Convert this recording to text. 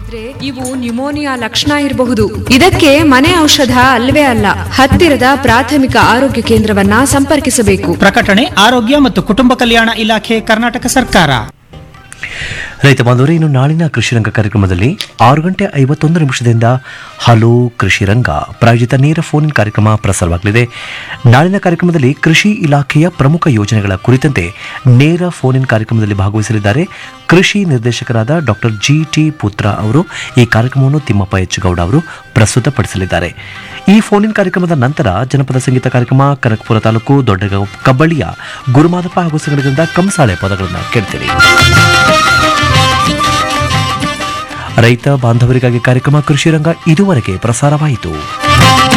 ಇದ್ರೆ ಇವು ನ್ಯುಮೋನಿಯಾ ಲಕ್ಷಣ ಇರಬಹುದು ಇದಕ್ಕೆ ಮನೆ ಔಷಧ ಅಲ್ವೇ ಅಲ್ಲ ಹತ್ತಿರದ ಪ್ರಾಥಮಿಕ ಆರೋಗ್ಯ ಕೇಂದ್ರವನ್ನ ಸಂಪರ್ಕಿಸಬೇಕು ಪ್ರಕಟಣೆ ಆರೋಗ್ಯ ಮತ್ತು ಕುಟುಂಬ ಕಲ್ಯಾಣ ಇಲಾಖೆ ಕರ್ನಾಟಕ ಸರ್ಕಾರ ರೈತ ಬಾಂಧವರೇ ಇನ್ನು ನಾಳಿನ ಕೃಷಿ ರಂಗ ಕಾರ್ಯಕ್ರಮದಲ್ಲಿ ಆರು ಗಂಟೆ ಐವತ್ತೊಂದು ನಿಮಿಷದಿಂದ ಹಲೋ ಕೃಷಿ ರಂಗ ಪ್ರಾಯೋಜಿತ ನೇರ ಫೋನ್ ಇನ್ ಕಾರ್ಯಕ್ರಮ ಪ್ರಸಾರವಾಗಲಿದೆ ನಾಳಿನ ಕಾರ್ಯಕ್ರಮದಲ್ಲಿ ಕೃಷಿ ಇಲಾಖೆಯ ಪ್ರಮುಖ ಯೋಜನೆಗಳ ಕುರಿತಂತೆ ನೇರ ಫೋನ್ ಇನ್ ಕಾರ್ಯಕ್ರಮದಲ್ಲಿ ಭಾಗವಹಿಸಲಿದ್ದಾರೆ ಕೃಷಿ ನಿರ್ದೇಶಕರಾದ ಡಾಕ್ಟರ್ ಜಿ ಟಿ ಪುತ್ರ ಅವರು ಈ ಕಾರ್ಯಕ್ರಮವನ್ನು ತಿಮ್ಮಪ್ಪ ಎಚ್ ಗೌಡ ಅವರು ಪ್ರಸ್ತುತಪಡಿಸಲಿದ್ದಾರೆ ಈ ಫೋನ್ ಇನ್ ಕಾರ್ಯಕ್ರಮದ ನಂತರ ಜನಪದ ಸಂಗೀತ ಕಾರ್ಯಕ್ರಮ ಕನಕಪುರ ತಾಲೂಕು ದೊಡ್ಡ ಕಬ್ಬಳ್ಳಿಯ ಗುರುಮಾದಪ್ಪ ಹಾಗೂ ಸಂಘಟನೆಯಿಂದ ಕಂಸಾಳೆ ಪದಗಳನ್ನು ಕೇಳ್ತೀರಿ ರೈತ ಬಾಂಧವರಿಗಾಗಿ ಕಾರ್ಯಕ್ರಮ ಕೃಷಿ ರಂಗ ಇದುವರೆಗೆ ಪ್ರಸಾರವಾಯಿತು